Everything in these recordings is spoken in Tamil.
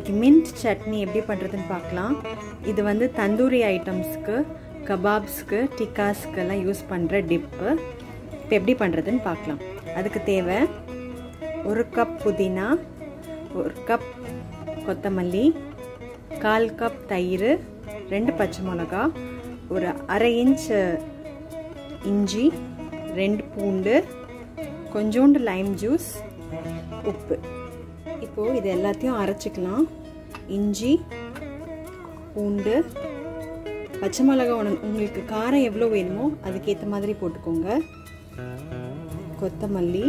இன்னைக்கு மின்ட் சட்னி எப்படி பண்ணுறதுன்னு பார்க்கலாம் இது வந்து தந்தூரி ஐட்டம்ஸ்க்கு கபாப்ஸ்க்கு டிக்காஸ்க்கு எல்லாம் யூஸ் பண்ணுற டிப்பு இப்போ எப்படி பண்ணுறதுன்னு பார்க்கலாம் அதுக்கு தேவை ஒரு கப் புதினா ஒரு கப் கொத்தமல்லி கால் கப் தயிர் ரெண்டு பச்சை மிளகா ஒரு அரை இன்ச் இஞ்சி ரெண்டு பூண்டு கொஞ்சோண்டு லைம் ஜூஸ் உப்பு இப்போது இது எல்லாத்தையும் அரைச்சிக்கலாம் இஞ்சி பூண்டு பச்சை மிளகா உனக்கு உங்களுக்கு காரம் எவ்வளோ வேணுமோ அதுக்கேற்ற மாதிரி போட்டுக்கோங்க கொத்தமல்லி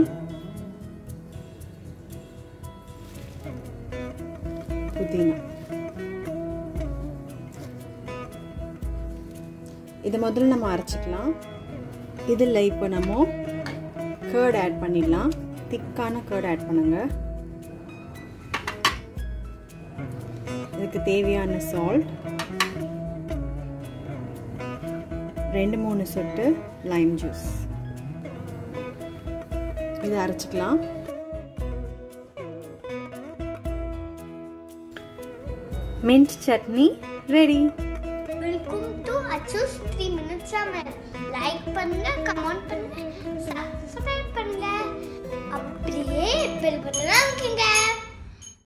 புதினா இதை முதல்ல நம்ம அரைச்சிக்கலாம் இதில் இப்போ நம்ம கேர்ட் ஆட் பண்ணிடலாம் திக்கான கேர்ட் ஆட் பண்ணுங்க இதுக்கு தேவையான சால்ட் ரெண்டு மூணு சொட்டு லைம் ஜூஸ் இதை அரைச்சிக்கலாம் mint chutney ready welcome to அச்சூஸ் த்ரீ மினிட்ஸ் லைக் பண்ணுங்க கமெண்ட் பண்ணுங்க சப்ஸ்கிரைப் பண்ணுங்க அப்படியே பெல் பட்டன் அமுக்குங்க